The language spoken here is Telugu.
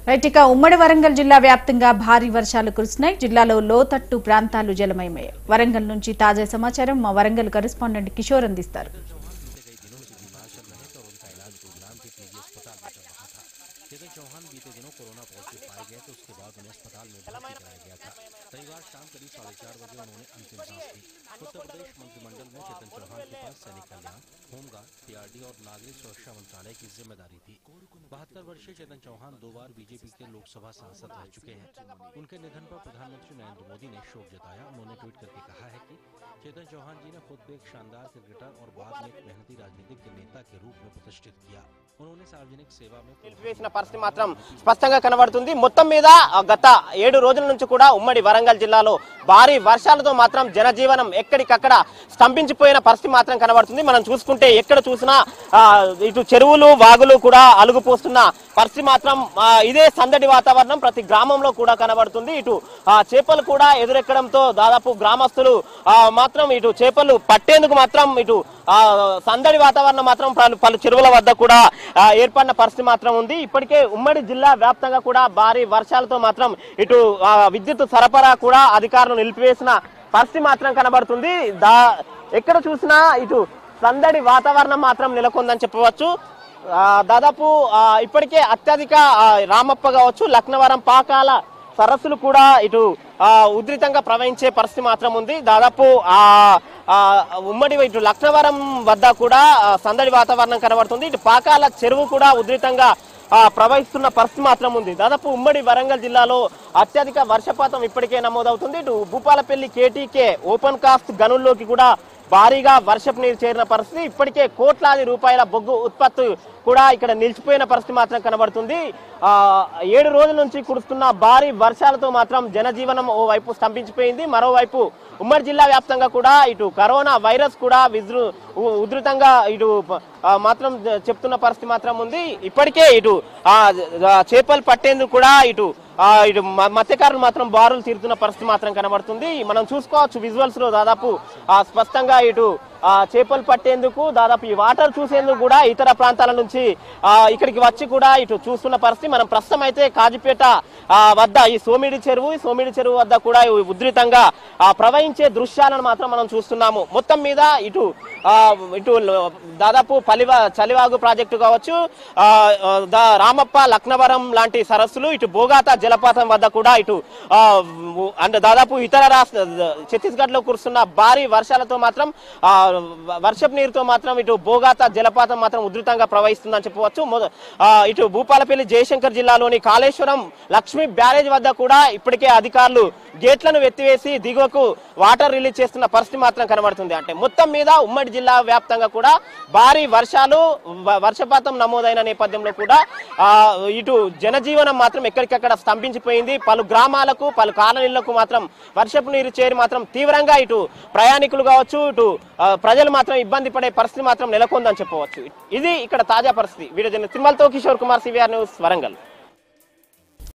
రైట్ ఇక ఉమ్మడి వరంగల్ జిల్లా వ్యాప్తంగా భారీ వర్షాలు కురుస్తున్నాయి జిల్లాలో లోతట్టు ప్రాంతాలు జలమయమయ్యాయి వరంగల్ నుంచి తాజా సమాచారం మా వరంగల్ కరెస్పాండెంట్ కిషోర్ అందిస్తారు चेतन चौहान बीते दिनों कोरोना पॉजिटिव पाए गए तो उसके बाद उन्हें अस्पताल में भर्ती कराया गया था रविवार शाम करीब साढ़े चार बजे उन्होंने अंतिम सांस ली उत्तर प्रदेश मंत्रिमंडल में चेतन चौहान के पास सैनिक कल्याण होमगार्ड पीआरडी और नागरिक सुरक्षा मंत्रालय की जिम्मेदारी थी बहत्तर वर्षीय चेतन चौहान दो बार बीजेपी के लोकसभा सांसद रह चुके हैं उनके निधन पर प्रधानमंत्री नरेंद्र मोदी ने शोक जताया उन्होंने ट्वीट करके कहा है कि चेतन चौहान जी ने खुद भी एक शानदार क्रिकेटर और बाद में एक मेहनती राजनीतिक नेता के रूप में प्रतिष्ठित किया उन्होंने सार्वजनिक सेवा में నిలిపివేసిన పరిస్థితి మాత్రం స్పష్టంగా కనబడుతుంది మొత్తం మీద ఆ, గత ఏడు రోజుల నుంచి కూడా ఉమ్మడి వరంగల్ జిల్లాలో భారీ వర్షాలతో మాత్రం జనజీవనం ఎక్కడికక్కడ స్తంభించిపోయిన పరిస్థితి మాత్రం కనబడుతుంది మనం చూసుకుంటే ఎక్కడ చూసినా ఆ, ఇటు చెరువులు వాగులు కూడా అలుగుపోస్తున్న పరిస్థితి మాత్రం ఆ, ఇదే సందడి వాతావరణం ప్రతి గ్రామంలో కూడా కనబడుతుంది ఇటు ఆ, చేపలు కూడా ఎదురెక్కడంతో దాదాపు గ్రామస్తులు ఆ, మాత్రం ఇటు చేపలు పట్టేందుకు మాత్రం ఇటు ఆ, సందడి వాతావరణం మాత్రం పలు పలు చెరువుల వద్ద కూడా ఆ, ఏర్పడిన పరిస్థితి మాత్రం ఉంది ఇప్పటికే ఉమ్మడి జిల్లా వ్యాప్తంగా కూడా భారీ వర్షాలతో మాత్రం ఇటు ఆ, విద్యుత్ సరఫరా కూడా అధికారులు నిలిపివేసిన పరిస్థితి మాత్రం కనబడుతుంది దా ఎక్కడ చూసినా ఇటు సందడి వాతావరణం మాత్రం నెలకొందని చెప్పవచ్చు ఆ, దాదాపు ఆ, ఇప్పటికే అత్యధిక ఆ, రామప్ప కావచ్చు లక్నవరం పాకాల సరస్సులు కూడా ఇటు ఆ, ఉధృతంగా ప్రవహించే పరిస్థితి మాత్రం ఉంది దాదాపు ఆ ఆ, ఉమ్మడి ఇటు లక్నవరం వద్ద కూడా ఆ, సందడి వాతావరణం కనబడుతుంది ఇటు పాకాల చెరువు కూడా ఉధృతంగా ఆ, ప్రవహిస్తున్న పరిస్థితి మాత్రం ఉంది దాదాపు ఉమ్మడి వరంగల్ జిల్లాలో అత్యధిక వర్షపాతం ఇప్పటికే నమోదవుతుంది ఇటు భూపాలపల్లి కేటీకే ఓపెన్ కాస్ట్ గనుల్లోకి కూడా భారీగా వర్షపు నీరు చేరిన పరిస్థితి ఇప్పటికే కోట్లాది రూపాయల బొగ్గు ఉత్పత్తి కూడా ఇక్కడ నిలిచిపోయిన పరిస్థితి మాత్రం కనబడుతుంది ఆ ఏడు రోజుల నుంచి కురుస్తున్న భారీ వర్షాలతో మాత్రం జనజీవనం ఓ వైపు స్తంభించిపోయింది మరోవైపు ఉమ్మడి జిల్లా వ్యాప్తంగా కూడా ఇటు కరోనా వైరస్ కూడా విజృ ఉ- ఉధృతంగా ఇటు ప- ఆ, మాత్రం చెప్తున్న పరిస్థితి మాత్రం ఉంది ఇప్పటికే ఇటు ఆ ఆ, చేపలు పట్టేందుకు కూడా ఇటు ఆ, ఇటు మ- మత్స్యకారులు మాత్రం బారులు తీరుతున్న పరిస్థితి మాత్రం కనబడుతుంది మనం చూసుకోవచ్చు విజువల్స్ లో దాదాపు ఆ, స్పష్టంగా ఇటు ఆ, చేపలు పట్టేందుకు దాదాపు ఈ వాటర్ చూసేందుకు కూడా ఇతర ప్రాంతాల నుంచి ఆ, ఇక్కడికి వచ్చి కూడా ఇటు చూస్తున్న పరిస్థితి మనం ప్రస్తుతం అయితే కాజిపేట ఆ, వద్ద ఈ సోమిడి చెరువు ఈ సోమిడి చెరువు వద్ద కూడా ఈ ఉధృతంగా ఆ, ప్రవహించే దృశ్యాలను మాత్రం మనం చూస్తున్నాము మొత్తం మీద ఇటు ఆ, ఇటు ల- దాదాపు పలివా చలివాగు ప్రాజెక్టు కావచ్చు ఆ, ఆ, దా- రామప్ప లక్నవరం లాంటి సరస్సులు ఇటు బోగాత జలపాతం వద్ద కూడా ఇటు ఆ, ఉ- అండ్ దాదాపు ఇతర రాష్ట్ర ఛత్తీస్గఢ్ లో కురుస్తున్న భారీ వర్షాలతో మాత్రం ఆ, వ- వర్షపు నీరుతో మాత్రం ఇటు బోగాత జలపాతం మాత్రం ఉధృతంగా ప్రవహిస్తుందని చెప్పవచ్చు మొద- ఆ, ఇటు భూపాలపల్లి జయశంకర్ జిల్లాలోని కాళేశ్వరం లక్ష్మీ బ్యారేజ్ వద్ద కూడా ఇప్పటికే అధికారులు గేట్లను ఎత్తివేసి దిగువకు వాటర్ రిలీజ్ చేస్తున్న పరిస్థితి మాత్రం కనబడుతుంది అంటే మొత్తం మీద ఉమ్మడి జిల్లా వ్యాప్తంగా కూడా భారీ వర్షాలు వ- వర్షపాతం నమోదైన నేపథ్యంలో కూడా ఆ, ఇటు జనజీవనం మాత్రం ఎక్కడికక్కడ స్తంభించిపోయింది పలు గ్రామాలకు పలు కాలనీలకు మాత్రం వర్షపు నీరు చేరి మాత్రం తీవ్రంగా ఇటు ప్రయాణికులు కావచ్చు ఇటు ఆ, ప్రజలు మాత్రం ఇబ్బంది పడే పరిస్థితి మాత్రం నెలకొందని చెప్పవచ్చు ఇది ఇక్కడ తాజా పరిస్థితి వీడియో జర్నలిస్ట్ తిరుమలతో కిషోర్ కుమార్ సివిఆర్ న్యూస్ వరంగల్